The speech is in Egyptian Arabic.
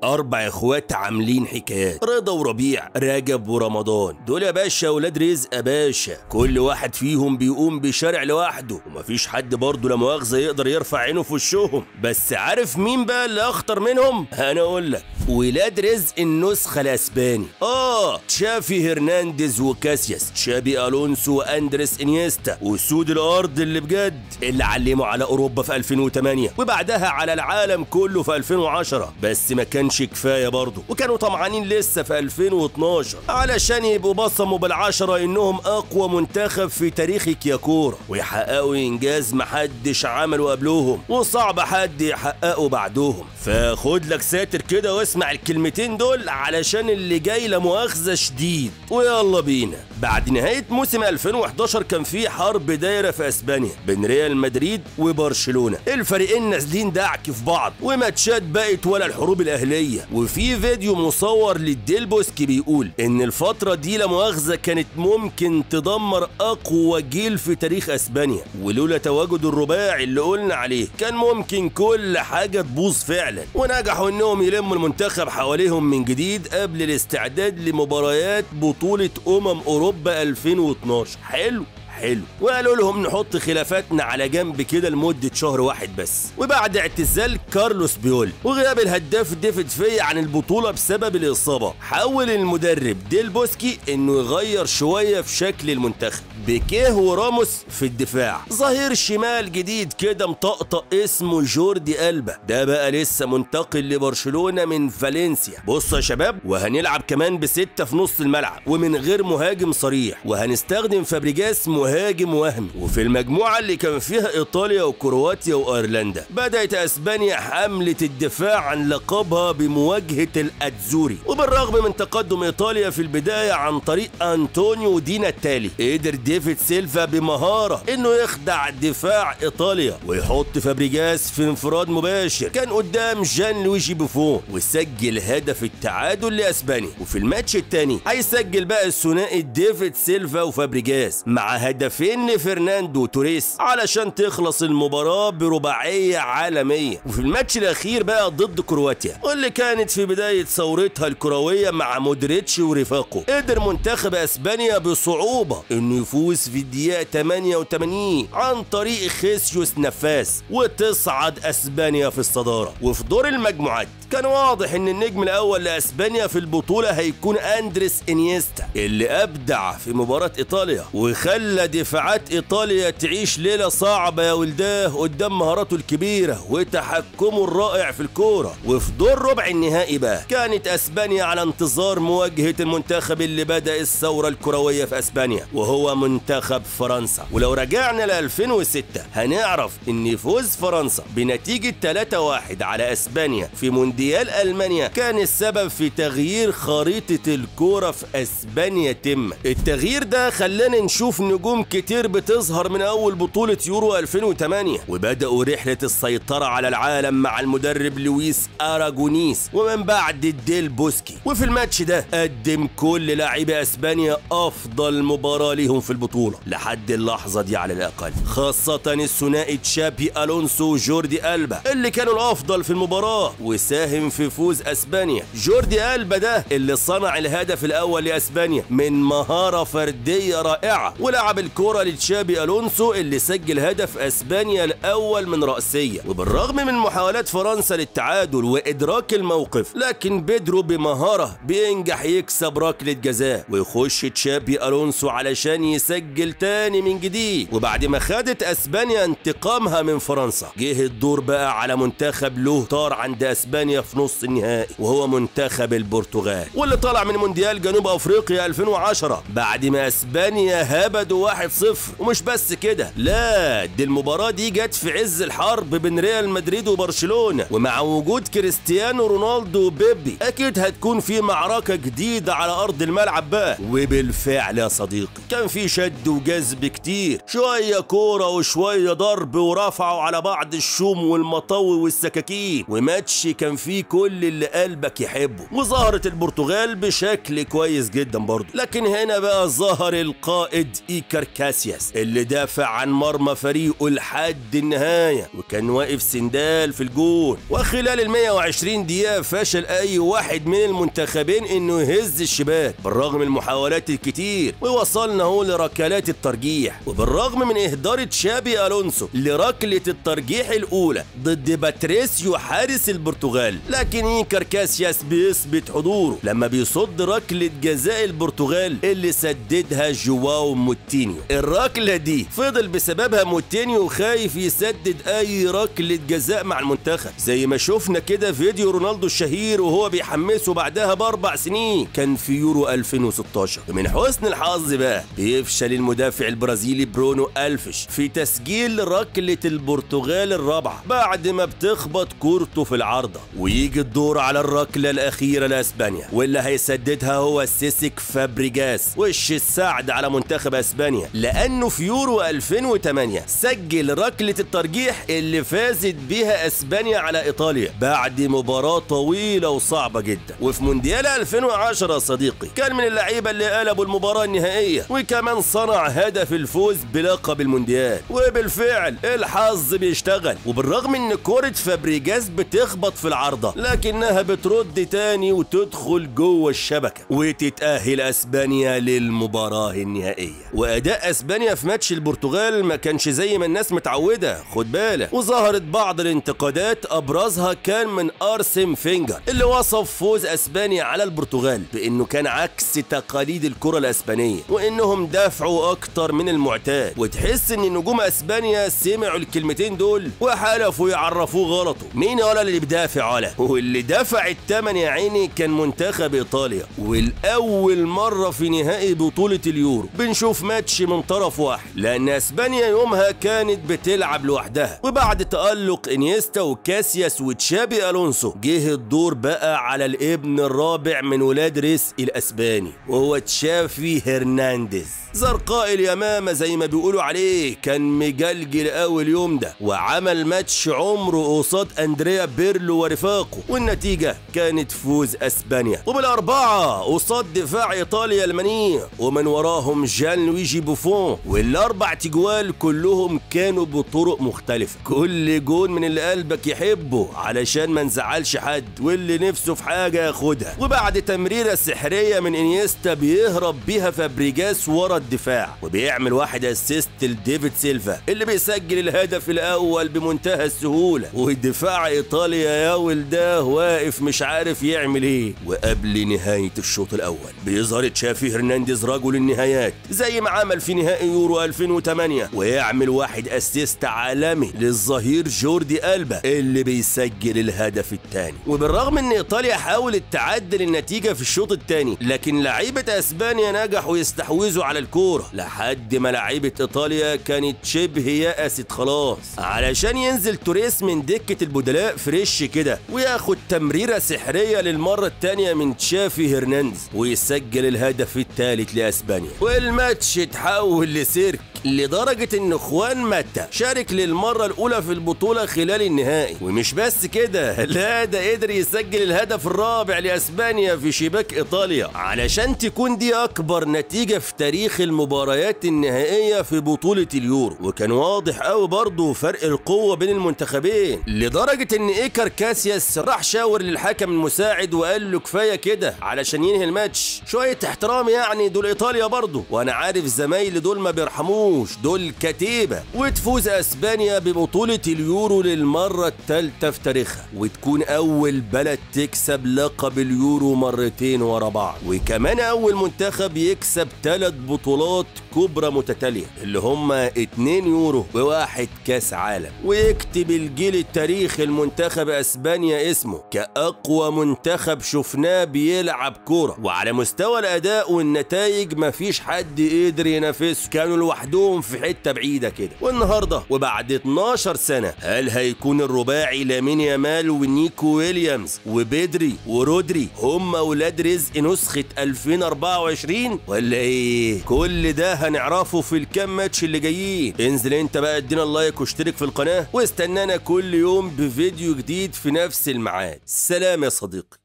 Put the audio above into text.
اربع اخوات عاملين حكايات رضا وربيع رجب ورمضان دول يا باشا ولاد رزق يا باشا كل واحد فيهم بيقوم بشارع لوحده ومفيش حد برضه لا مؤاخذه يقدر يرفع عينه في وشهم بس عارف مين بقى اللي اخطر منهم انا اقول لك ولاد رزق النسخه الاسباني اه تشافي هرنانديز وكاسياس تشابي الونسو واندريس انيستا وسود الارض اللي بجد اللي علموا على اوروبا في 2008 وبعدها على العالم كله في 2010 بس ما كانش كفايه برضه وكانوا طمعانين لسه في 2012 علشان يبقوا بصموا بالعشره انهم اقوى منتخب في تاريخك يا كوره ويحققوا انجاز محدش عمله قبلهم وصعب حد يحققه بعدهم فخد لك ساتر كده واسمع الكلمتين دول علشان اللي جاي لا مؤاخذه شديد ويلا بينا بعد نهايه موسم 2011 كان في حرب دايره في اسبانيا بين ريال مدريد وبرشلونه الفريقين نازلين دعك في بعض وماتشات بقت ولا الحروب الاهليه وفي فيديو مصور للديل بوسكي بيقول ان الفتره دي لا مؤاخذه كانت ممكن تدمر اقوى جيل في تاريخ اسبانيا ولولا تواجد الرباعي اللي قلنا عليه كان ممكن كل حاجه تبوظ فعلا ونجحوا انهم يلموا المنتخب حواليهم من جديد قبل الاستعداد لمباريات بطوله امم اوروبا 2012 حلو حلو وقالوا لهم نحط خلافاتنا على جنب كده لمدة شهر واحد بس وبعد اعتزال كارلوس بيول وغياب الهداف ديفيد في عن البطولة بسبب الإصابة حاول المدرب ديل بوسكي إنه يغير شوية في شكل المنتخب بيكيه وراموس في الدفاع ظهير شمال جديد كده مطقطق اسمه جوردي ألبا ده بقى لسه منتقل لبرشلونة من فالنسيا بصوا يا شباب وهنلعب كمان بستة في نص الملعب ومن غير مهاجم صريح وهنستخدم فابريجاس مهاجم وهمي وفي المجموعة اللي كان فيها إيطاليا وكرواتيا وأيرلندا بدأت أسبانيا حملة الدفاع عن لقبها بمواجهة الأتزوري وبالرغم من تقدم إيطاليا في البداية عن طريق أنطونيو دينا التالي قدر ديفيد سيلفا بمهارة إنه يخدع دفاع إيطاليا ويحط فابريجاس في انفراد مباشر كان قدام جان لويجي بوفون وسجل هدف التعادل لأسبانيا وفي الماتش الثاني هيسجل بقى الثنائي ديفيد سيلفا وفابريجاس مع هدفين لفرناندو توريس علشان تخلص المباراة برباعية عالمية وفي الماتش الأخير بقى ضد كرواتيا واللي كانت في بداية ثورتها الكروية مع مودريتش ورفاقه قدر منتخب أسبانيا بصعوبة إنه يفوز في الدقيقة 88 عن طريق خيسيوس نفاس وتصعد أسبانيا في الصدارة وفي دور المجموعات كان واضح ان النجم الاول لاسبانيا في البطوله هيكون اندريس انيستا اللي ابدع في مباراه ايطاليا وخلى دفاعات ايطاليا تعيش ليله صعبه يا ولداه قدام مهاراته الكبيره وتحكمه الرائع في الكوره وفي دور ربع النهائي بقى كانت اسبانيا على انتظار مواجهه المنتخب اللي بدا الثوره الكرويه في اسبانيا وهو منتخب فرنسا ولو رجعنا ل 2006 هنعرف ان فوز فرنسا بنتيجه 3-1 على اسبانيا في مونديال المانيا كان السبب في تغيير خريطه الكوره في اسبانيا تم التغيير ده خلانا نشوف نجوم كتير بتظهر من اول بطوله يورو 2008 وبداوا رحله السيطره على العالم مع المدرب لويس اراجونيس ومن بعد الديل بوسكي وفي الماتش ده قدم كل لاعبي اسبانيا افضل مباراه ليهم في البطوله لحد اللحظه دي على الاقل خاصه الثنائي تشابي الونسو وجوردي البا اللي كانوا الافضل في المباراه وساهم في فوز اسبانيا جوردي البا ده اللي صنع الهدف الاول لاسبانيا من مهاره فرديه رائعه ولعب الكره لتشابي الونسو اللي سجل هدف اسبانيا الاول من راسيه وبالرغم من محاولات فرنسا للتعادل وادراك الموقف لكن بيدرو بمهاره بينجح يكسب ركله جزاء ويخش تشابي الونسو علشان يسجل تاني من جديد وبعد ما خدت اسبانيا انتقامها من فرنسا جه الدور بقى على منتخب له طار عند اسبانيا في نص النهائي وهو منتخب البرتغال واللي طلع من مونديال جنوب افريقيا 2010 بعد ما اسبانيا هبدوا 1-0 ومش بس كده لا دي المباراه دي جت في عز الحرب بين ريال مدريد وبرشلونه ومع وجود كريستيانو رونالدو وبيبي اكيد هتكون في معركه جديده على ارض الملعب بقى وبالفعل يا صديقي كان في شد وجذب كتير شوية كورة وشوية ضرب ورفعوا على بعض الشوم والمطاوي والسكاكين وماتش كان فيه كل اللي قلبك يحبه وظهرت البرتغال بشكل كويس جدا برضه لكن هنا بقى ظهر القائد إيكار كاسياس اللي دافع عن مرمى فريقه لحد النهاية وكان واقف سندال في الجون وخلال ال 120 دقيقة فشل أي واحد من المنتخبين إنه يهز الشباك بالرغم من المحاولات الكتير ووصلنا هو لركلات الترجيح وبالرغم من إهدار تشابي ألونسو لركلة الترجيح الأولى ضد باتريسيو حارس البرتغال لكن إيكار كاسياس بيثبت حضوره لما بيصد ركلة جزاء البرتغال اللي سددها جواو موتينيو الركلة دي فضل بسببها موتينيو خايف يسدد أي ركلة جزاء مع المنتخب زي ما شفنا كده فيديو رونالدو الشهير وهو بيحمسه بعدها بأربع سنين كان في يورو 2016 ومن حسن الحظ بقى بيفشل المدافع البرازيلي برونو ألفش في تسجيل ركلة البرتغال الرابعة بعد ما بتخبط كورته في العارضة ويجي الدور على الركلة الأخيرة لأسبانيا واللي هيسددها هو سيسك فابريجاس وش السعد على منتخب أسبانيا لأنه في يورو 2008 سجل ركلة الترجيح اللي فازت بيها أسبانيا على إيطاليا بعد مباراة طويلة وصعبة جدا وفي مونديال 2010 يا صديقي كان من اللعيبة اللي قلبوا المباراة النهائية وكمان صنع هدف الفوز بلقب المونديال وبالفعل الحظ بيشتغل وبالرغم ان كرة فابريجاس بتخبط في العارضة لكنها بترد تاني وتدخل جوه الشبكة وتتأهل اسبانيا للمباراة النهائية واداء اسبانيا في ماتش البرتغال ما كانش زي ما الناس متعودة خد بالك وظهرت بعض الانتقادات ابرزها كان من ارسم فينجر اللي وصف فوز اسبانيا على البرتغال بانه كان عكس تقاليد الكرة الاسبانية وانهم دافعوا اكتر من المعتاد وتحس ان نجوم اسبانيا سمعوا الكلمتين دول وحلفوا يعرفوه غلطه مين ولا اللي بدافع ولا واللي دفع الثمن يا عيني كان منتخب ايطاليا والاول مره في نهائي بطوله اليورو بنشوف ماتش من طرف واحد لان اسبانيا يومها كانت بتلعب لوحدها وبعد تالق انيستا وكاسياس وتشابي الونسو جه الدور بقى على الابن الرابع من ولاد رزق الاسباني وهو تشافي هرنانديز زرقاء اليمامه زي ما بيقولوا عليه كان مجلجل اول يوم ده وعمل ماتش عمره قصاد اندريا بيرلو ورفاقه والنتيجه كانت فوز اسبانيا وبالاربعه قصاد دفاع ايطاليا المنيع ومن وراهم جان لويجي بوفون والاربع تجوال كلهم كانوا بطرق مختلفه كل جون من اللي قلبك يحبه علشان ما نزعلش حد واللي نفسه في حاجه ياخدها وبعد تمريره سحريه من انيستا بيهرب بيها فابريجاس ورا الدفاع وبيعمل واحد اسيست لديفيد سيلفا اللي بيسجل الهدف الاول بمنتهى السهوله ودفاع ايطاليا يا ولده واقف مش عارف يعمل ايه وقبل نهايه الشوط الاول بيظهر تشافي هرنانديز رجل النهايات زي ما عمل في نهائي يورو 2008 ويعمل واحد اسيست عالمي للظهير جوردي ألبا اللي بيسجل الهدف الثاني وبالرغم ان ايطاليا حاولت تعدل النتيجه في الشوط الثاني لكن لعيبه اسبانيا نجحوا يستحوذوا على الكوره لحد ما لعيبه ايطاليا كانت شبه يأست خلاص علشان ينزل توريس من دكه البدلاء فريش كده وياخد تمريره سحريه للمره الثانيه من تشافي هرنانديز ويسجل الهدف الثالث لاسبانيا والماتش اتحول لسيرك لدرجة ان خوان ماتا شارك للمرة الاولى في البطولة خلال النهائي ومش بس كده لا ده قدر يسجل الهدف الرابع لاسبانيا في شباك ايطاليا علشان تكون دي اكبر نتيجة في تاريخ المباريات النهائية في بطولة اليورو وكان واضح قوي برضه فرق القوة بين المنتخبين لدرجة ان ايكر كاسياس راح شاور للحكم المساعد وقال له كفاية كده علشان ينهي الماتش شوية احترام يعني دول ايطاليا برضه وانا عارف زمايلي دول ما بيرحموش دول كتيبة وتفوز اسبانيا ببطولة اليورو للمرة الثالثة في تاريخها وتكون اول بلد تكسب لقب اليورو مرتين ورا بعض وكمان اول منتخب يكسب ثلاث بطولات كبرى متتالية اللي هما اتنين يورو وواحد كاس عالم ويكتب الجيل التاريخي المنتخب اسبانيا اسمه كأقوى منتخب شفناه بيلعب كورة وعلى مستوى الاداء والنتائج مفيش حد قدر ينافسه كانوا لوحدهم في حتة بعيدة كده والنهاردة وبعد 12 سنة هل هيكون الرباعي لامين يامال ونيكو ويليامز وبيدري ورودري هم اولاد رزق نسخة 2024 ولا ايه كل ده هنعرفه في الكام ماتش اللي جايين انزل انت بقى ادينا اللايك واشترك في القناه واستنانا كل يوم بفيديو جديد في نفس الميعاد سلام يا صديقي